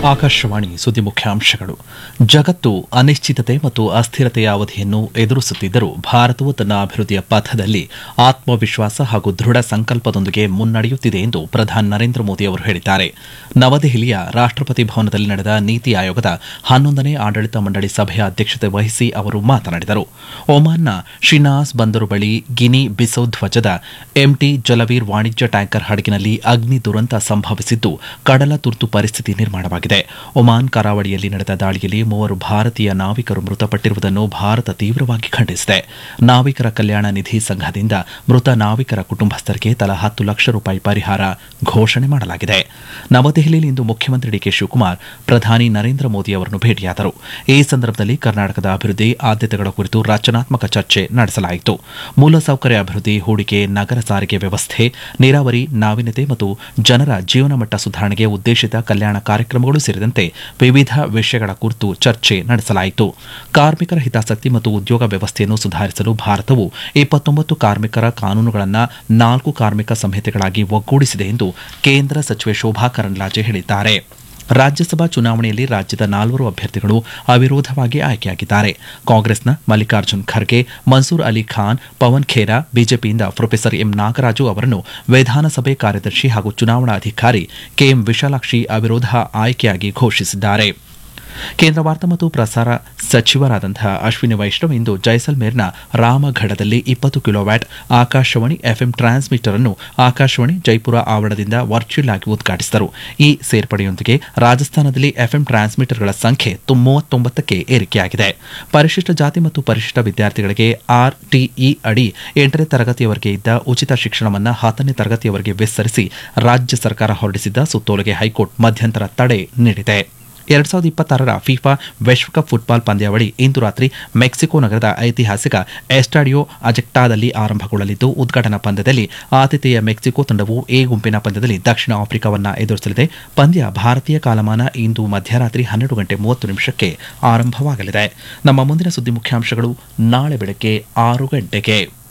ಆಕಾಶವಾಣಿ ಸುದ್ದಿ ಮುಖ್ಯಾಂಶಗಳು ಜಗತ್ತು ಅನಿಶ್ಚಿತತೆ ಮತ್ತು ಅಸ್ಥಿರತೆಯ ಅವಧಿಯನ್ನು ಎದುರಿಸುತ್ತಿದ್ದರೂ ಭಾರತವು ತನ್ನ ಅಭಿವೃದ್ಧಿಯ ಪಥದಲ್ಲಿ ಆತ್ಮವಿಶ್ವಾಸ ಹಾಗೂ ದೃಢ ಸಂಕಲ್ಪದೊಂದಿಗೆ ಮುನ್ನಡೆಯುತ್ತಿದೆ ಎಂದು ಪ್ರಧಾನಿ ನರೇಂದ್ರ ಮೋದಿ ಅವರು ಹೇಳಿದ್ದಾರೆ ನವದೆಹಲಿಯ ರಾಷ್ಟಪತಿ ಭವನದಲ್ಲಿ ನಡೆದ ನೀತಿ ಆಯೋಗದ ಹನ್ನೊಂದನೇ ಆಡಳಿತ ಮಂಡಳಿ ಸಭೆಯ ಅಧ್ಯಕ್ಷತೆ ವಹಿಸಿ ಅವರು ಮಾತನಾಡಿದರು ಒಮಾನ್ನ ಶಿನಾಸ್ ಬಂದರು ಬಳಿ ಗಿನಿ ಬಿಸೋ ಧ್ವಜದ ಎಂಟಿ ಜಲವೀರ್ ವಾಣಿಜ್ಯ ಟ್ಯಾಂಕರ್ ಹಡಗಿನಲ್ಲಿ ಅಗ್ನಿ ದುರಂತ ಸಂಭವಿಸಿದ್ದು ಕಡಲ ತುರ್ತು ಪರಿಸ್ಥಿತಿ ನಿರ್ಮಾಣವಾಗಿದೆ ಒಮಾನ್ ಕರಾವಳಿಯಲ್ಲಿ ನಡೆದ ದಾಳಿಯಲ್ಲಿ ಮೂವರು ಭಾರತೀಯ ನಾವಿಕರು ಮೃತಪಟ್ಟಿರುವುದನ್ನು ಭಾರತ ತೀವ್ರವಾಗಿ ಖಂಡಿಸಿದೆ ನಾವಿಕರ ಕಲ್ಯಾಣ ನಿಧಿ ಸಂಘದಿಂದ ಮೃತ ನಾವಿಕರ ಕುಟುಂಬಸ್ಥರಿಗೆ ತಲಾ ಹತ್ತು ಲಕ್ಷ ರೂಪಾಯಿ ಪರಿಹಾರ ಘೋಷಣೆ ಮಾಡಲಾಗಿದೆ ನವದೆಹಲಿಯಲ್ಲಿ ಇಂದು ಮುಖ್ಯಮಂತ್ರಿ ಡಿಕೆ ಶಿವಕುಮಾರ್ ಪ್ರಧಾನಿ ನರೇಂದ್ರ ಮೋದಿ ಅವರನ್ನು ಭೇಟಿಯಾದರು ಈ ಸಂದರ್ಭದಲ್ಲಿ ಕರ್ನಾಟಕದ ಅಭಿವೃದ್ಧಿ ಆದ್ಯತೆಗಳ ಕುರಿತು ರಚನಾತ್ಮಕ ಚರ್ಚೆ ನಡೆಸಲಾಯಿತು ಮೂಲಸೌಕರ್ಯ ಅಭಿವೃದ್ಧಿ ಹೂಡಿಕೆ ನಗರ ಸಾರಿಗೆ ವ್ಯವಸ್ಥೆ ನೀರಾವರಿ ನಾವೀನ್ಯತೆ ಮತ್ತು ಜನರ ಜೀವನ ಮಟ್ಟ ಸುಧಾರಣೆಗೆ ಉದ್ದೇಶಿತ ಕಲ್ಯಾಣ ಕಾರ್ಯಕ್ರಮಗಳು ಸೇರಿದಂತೆ ವಿವಿಧ ವಿಷಯಗಳ ಕುರಿತು ಚರ್ಚೆ ನಡೆಸಲಾಯಿತು ಕಾರ್ಮಿಕರ ಹಿತಾಸಕ್ತಿ ಮತ್ತು ಉದ್ಯೋಗ ವ್ಯವಸ್ಥೆಯನ್ನು ಸುಧಾರಿಸಲು ಭಾರತವು ಇಪ್ಪತ್ತೊಂಬತ್ತು ಕಾರ್ಮಿಕರ ಕಾನೂನುಗಳನ್ನು ನಾಲ್ಕು ಕಾರ್ಮಿಕ ಸಂಹಿತೆಗಳಾಗಿ ಒಗ್ಗೂಡಿಸಿದೆ ಎಂದು ಕೇಂದ್ರ ಸಚಿವೆ ಶೋಭಾ ಕರಂದ್ಲಾಜೆ ಹೇಳಿದ್ದಾರೆ ರಾಜ್ಯಸಭಾ ಚುನಾವಣೆಯಲ್ಲಿ ರಾಜ್ಯದ ನಾಲ್ವರು ಅಭ್ಯರ್ಥಿಗಳು ಅವಿರೋಧವಾಗಿ ಆಯ್ಕೆಯಾಗಿದ್ದಾರೆ ಕಾಂಗ್ರೆಸ್ನ ಮಲ್ಲಿಕಾರ್ಜುನ್ ಖರ್ಗೆ ಮನ್ಸೂರ್ ಅಲಿ ಖಾನ್ ಪವನ್ ಖೇರಾ ಬಿಜೆಪಿಯಿಂದ ಪ್ರೊಫೆಸರ್ ಎಂ ನಾಗರಾಜು ಅವರನ್ನು ವಿಧಾನಸಭೆ ಕಾರ್ಯದರ್ಶಿ ಹಾಗೂ ಚುನಾವಣಾ ಅಧಿಕಾರಿ ಕೆಎಂ ವಿಶಾಲಾಕ್ಷಿ ಅವಿರೋಧ ಆಯ್ಕೆಯಾಗಿ ಘೋಷಿಸಿದ್ದಾರೆ ಕೇಂದ್ರ ವಾರ್ತಾ ಮತ್ತು ಪ್ರಸಾರ ಸಚಿವರಾದಂತಹ ಅಶ್ವಿನಿ ವೈಷ್ಣವ್ ಇಂದು ಜೈಸಲ್ಮೇರ್ನ ರಾಮಘಡದಲ್ಲಿ ಇಪ್ಪತ್ತು ಕಿಲೋವ್ಯಾಟ್ ಆಕಾಶವಾಣಿ ಎಫ್ಎಂ ಟ್ರಾನ್ಸ್ಮಿಟರ್ ಅನ್ನು ಆಕಾಶವಾಣಿ ಜೈಪುರ ಆವರಣದಿಂದ ವರ್ಚುವಲ್ ಆಗಿ ಉದ್ಘಾಟಿಸಿದರು ಈ ಸೇರ್ಪಡೆಯೊಂದಿಗೆ ರಾಜಸ್ಥಾನದಲ್ಲಿ ಎಫ್ಎಂ ಟ್ರಾನ್ಸ್ಮಿಟರ್ಗಳ ಸಂಖ್ಯೆ ಮೂವತ್ತೊಂಬತ್ತಕ್ಕೆ ಏರಿಕೆಯಾಗಿದೆ ಪರಿಶಿಷ್ಟ ಜಾತಿ ಮತ್ತು ಪರಿಶಿಷ್ಟ ವಿದ್ಯಾರ್ಥಿಗಳಿಗೆ ಆರ್ಟಿಇ ಅಡಿ ಎಂಟನೇ ತರಗತಿಯವರೆಗೆ ಇದ್ದ ಉಚಿತ ಶಿಕ್ಷಣವನ್ನು ಹತ್ತನೇ ತರಗತಿಯವರೆಗೆ ವಿಸ್ತರಿಸಿ ರಾಜ್ಯ ಸರ್ಕಾರ ಹೊರಡಿಸಿದ್ದ ಸುತ್ತೋಲೆಗೆ ಹೈಕೋರ್ಟ್ ಮಧ್ಯಂತರ ತಡೆ ನೀಡಿದೆ ಎರಡ್ ಸಾವಿರದ ಇಪ್ಪತ್ತಾರರ ಫಿಫಾ ವಿಶ್ವಕಪ್ ಫುಟ್ಬಾಲ್ ಪಂದ್ಯಾವಳಿ ಇಂದು ರಾತ್ರಿ ಮೆಕ್ಸಿಕೋ ನಗರದ ಐತಿಹಾಸಿಕ ಎಸ್ಟಾಡಿಯೋ ಅಜೆಕ್ಟಾದಲ್ಲಿ ಆರಂಭಗೊಳ್ಳಲಿದ್ದು ಉದ್ಘಾಟನಾ ಪಂದ್ಯದಲ್ಲಿ ಆತಿಥೇಯ ಮೆಕ್ಸಿಕೋ ತಂಡವು ಎ ಗುಂಪಿನ ಪಂದ್ಯದಲ್ಲಿ ದಕ್ಷಿಣ ಆಫ್ರಿಕಾವನ್ನು ಎದುರಿಸಲಿದೆ ಪಂದ್ಯ ಭಾರತೀಯ ಕಾಲಮಾನ ಇಂದು ಮಧ್ಯರಾತ್ರಿ ಹನ್ನೆರಡು ಗಂಟೆ ಮೂವತ್ತು ನಿಮಿಷಕ್ಕೆ ಆರಂಭವಾಗಲಿದೆ ನಮ್ಮ ಮುಂದಿನ ಸುದ್ದಿ ಮುಖ್ಯಾಂಶಗಳು ನಾಳೆ ಬೆಳಗ್ಗೆ ಆರು ಗಂಟೆಗೆ